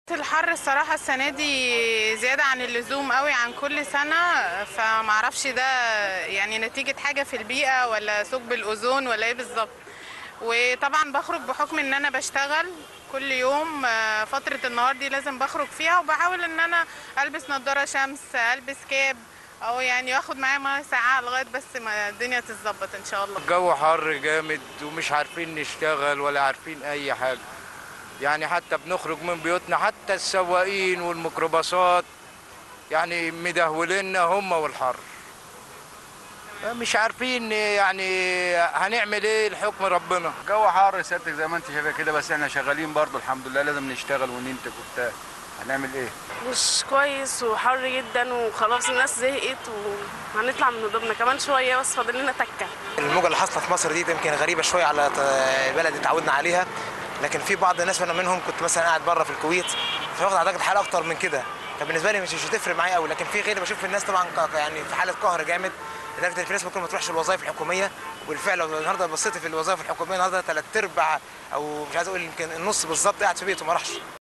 الحر الصراحة السنة دي زيادة عن اللزوم قوي عن كل سنة فمعرفش ده يعني نتيجة حاجة في البيئة ولا ثقب الأوزون ولا ايه بالظبط وطبعا بخرج بحكم ان انا بشتغل كل يوم آه، فترة النهار دي لازم بخرج فيها وبحاول ان انا البس نظارة شمس البس كاب او يعني اخد معايا ميه ساعة لغاية بس ما الدنيا تتظبط ان شاء الله الجو حر جامد ومش عارفين نشتغل ولا عارفين اي حاجه يعني حتى بنخرج من بيوتنا حتى السواقين والميكروباصات يعني مدهولنا هم والحر مش عارفين يعني هنعمل ايه لحكم ربنا الجو حار سيادتك زي ما انت شايفه كده بس احنا شغالين برضو الحمد لله لازم نشتغل وننتج وبتاع هنعمل ايه؟ مش كويس وحر جدا وخلاص الناس زهقت وهنطلع من هدومنا كمان شويه بس فاضل لنا تكه الموجة اللي حاصلة في مصر دي يمكن غريبة شوية على ت- البلد اللي اتعودنا عليها لكن في بعض الناس وانا منهم كنت مثلا قاعد بره في الكويت فواخد على درجة الحرارة أكتر من كده فبالنسبة لي مش مش هتفرق معايا قوي لكن في غيري بشوف الناس طبعا ك- يعني في حالة قهر جامد لدرجة ان في ناس ممكن ما تروحش الوظائف الحكومية وبالفعل لو النهارده بصيت في الوظائف الحكومية النهارده ثلاث أرباع أو مش عايز أقول يمكن النص بالظبط قاعد في بيته ما راحش